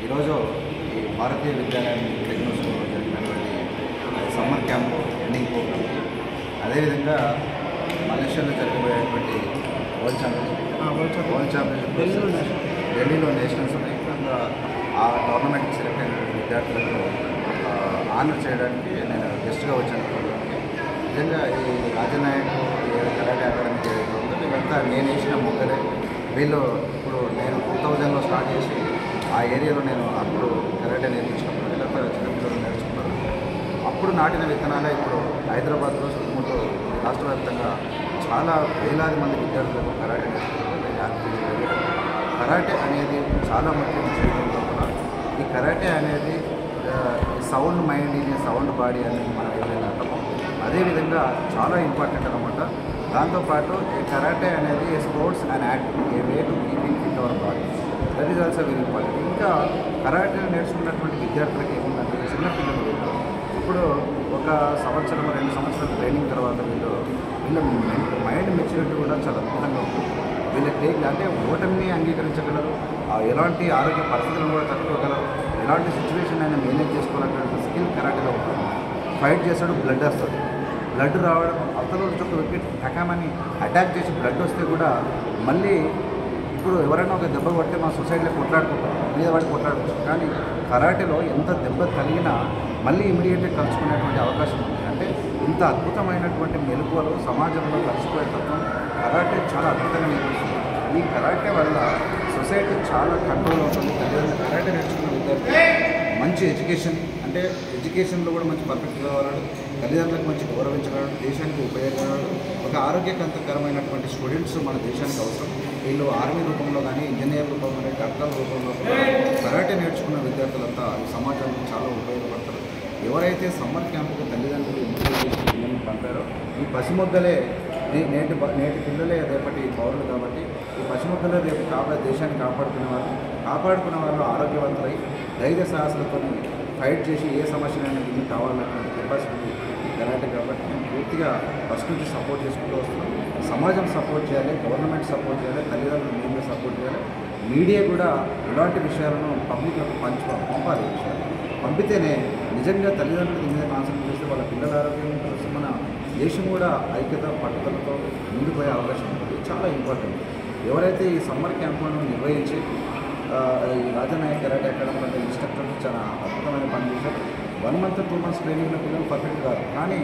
ఈరోజు ఈ భారతీయ విద్యాలయం టెక్నోస్కూల్లో జరిగినటువంటి సమ్మర్ క్యాంప్ ఎండింగ్ ప్రోగ్రామ్కి అదేవిధంగా మలేషియాలో జరగబోయేటువంటి వరల్డ్ ఛాంపియన్షిప్ వరల్డ్ ఛాంపియన్షిప్ ఢిల్లీలో నేషనల్స్ ఉన్నాయి అందులో ఆ టోర్నమెంట్కి సెలెక్ట్ అయిన విద్యార్థులను ఆనర్ చేయడానికి నేను గెస్ట్గా వచ్చాను ప్రోగ్రామ్కి నిజంగా ఈ రాజనాయక్ ఈ కరాటే అకాడమీ ఏదైతే ఉందో వీళ్ళంతా నేను వేసిన మొగ్గలే వీళ్ళు ఇప్పుడు నేను టూ థౌజండ్లో స్టార్ట్ చేసి ఆ ఏరియాలో నేను అప్పుడు కరాటే నేర్పించినప్పుడు వీళ్ళంతా చిన్నపిల్లలు నేర్చుకున్నారు అప్పుడు నాటిన విత్తనాలే ఇప్పుడు హైదరాబాద్లో చుట్టుముట్టు రాష్ట్ర వ్యాప్తంగా చాలా వేలాది మంది విద్యార్థులకు కరాటే నేర్చుకున్నారు నేను హ్యాపీగా ఫీల్ అయ్యాను. కరాటే అనేది చాలా ముఖ్యం జీవితంలో కూడా ఈ కరాటే అనేది sound mind in sound body అనేది మనం ఏదైనా అంటామో అదేవిధంగా చాలా ఇంపార్టెంట్ అనమాట దాంతోపాటు ఈ కరాటే అనేది sports and act a way to keeping fit our body that is also very important ఇంకా కరాటే నేర్చుకున్నటువంటి విద్యార్థులకి ఏముందంటే చిన్నపిల్లలు వీళ్ళు ఇప్పుడు ఒక సంవత్సరం రెండు సంవత్సరాల ట్రైనింగ్ తర్వాత వీళ్ళు వీళ్ళ మైండ్ మెచ్యూరిటీ కూడా చాలా అద్భుతంగా ఉంటుంది వీళ్ళ టేక్ అంటే ఓటమిని అంగీకరించగలరు ఆ ఎలాంటి ఆరోగ్య పరిస్థితులను కూడా తట్టుకోగలరు ఎలాంటి సిచ్యువేషన్ అయినా మేనేజ్ చేసుకోవాలనే స్కిల్ కరాటేలో ఉంటుంది ఫైట్ చేస్తాడు బ్లడ్ వస్తుంది బ్లడ్ రావడం అవతల నుంచి ఒక వికెట్ టకామని అటాక్ చేసి బ్లడ్ వస్తే కూడా మళ్ళీ ఇప్పుడు ఎవరైనా ఒక దెబ్బ కొడితే మా సొసైటీలో కొట్లాడుకుంటాం మీద పడి కొట్లాడుకుంటాం కానీ కరాటేలో ఎంత దెబ్బ కలిగినా మళ్ళీ ఇమీడియట్గా కలుసుకునేటువంటి అవకాశం ఉంది అంటే ఇంత అద్భుతమైనటువంటి మెలకువలు సమాజంలో కలిసిపోయే తత్వం కరాటే చాలా అద్భుతంగా నేర్పిస్తుంది ఈ కరాటే వల్ల సొసైటీ చాలా కంట్రోల్ అవుతుంది తల్లిదండ్రులు కరాటే నేర్చుకున్న విద్యార్థి మంచి ఎడ్యుకేషన్ అంటే ఎడ్యుకేషన్లో కూడా మంచి పర్ఫెక్ట్ కావాలడు తల్లిదండ్రులకు మంచి గౌరవించగలడు దేశానికి ఉపయోగపడడు ఒక ఆరోగ్యకరమైనటువంటి స్టూడెంట్స్ మన దేశానికి అవసరం వీళ్ళు ఆర్మీ రూపంలో కానీ ఇంజనీర్ రూపంలో కానీ డాక్టర్ రూపంలో కూడా కరాటే నేర్చుకున్న విద్యార్థులంతా ఈ సమాజానికి చాలా ఉపయోగపడతారు ఎవరైతే సమ్మర్ క్యాంపుకు తల్లిదండ్రులు ఎంపిక చేసి పిల్లల్ని పంపారో ఈ పసిమొగ్గలే ఈ నేటి బ- నేటి పిల్లలే రేపటి పౌరులు కాబట్టి ఈ పసిమొగ్గలే రేపు కాబోయే దేశాన్ని కాపాడుకునే వాళ్ళు కాపాడుకునే వాళ్ళు ఆరోగ్యవంతులై ధైర్య సాహసాలతో ఫైట్ చేసి ఏ సమస్యనైనా ఇల్లు కావాలన్నటువంటి కెపాసిటీ ఈ కరాటే కాబట్టి మేము పూర్తిగా ఫస్ట్ నుంచి సపోర్ట్ చేసుకుంటూ వస్తున్నాం సమాజం సపోర్ట్ చేయాలి గవర్నమెంట్ సపోర్ట్ చేయాలి తల్లిదండ్రులు మీడియా సపోర్ట్ చేయాలి మీడియా కూడా ఇలాంటి విషయాలను పబ్లిక్లకు పంచ పంపాలి ఈ విషయాలు పంపితేనే నిజంగా తల్లిదండ్రులు దీని మీద కాన్సన్ట్రేట్ చేస్తే వాళ్ళ పిల్లల ఆరోగ్యం కోసం మన దేశం కూడా ఐక్యత పట్టుదలతో ముందుకు పోయే అవకాశం ఉంటుంది చాలా ఇంపార్టెంట్ ఎవరైతే ఈ సమ్మర్ క్యాంపులను నిర్వహించి ఆ, ఈ రాజనాయక్ కరాటే అకాడమీ అంటే ఇన్స్ట్రక్టర్లు చాలా అద్భుతమైన పని చేశారు వన్ మంత్ టూ మంత్స్ ట్రైనింగ్లో పిల్లలు పర్ఫెక్ట్ కాదు కానీ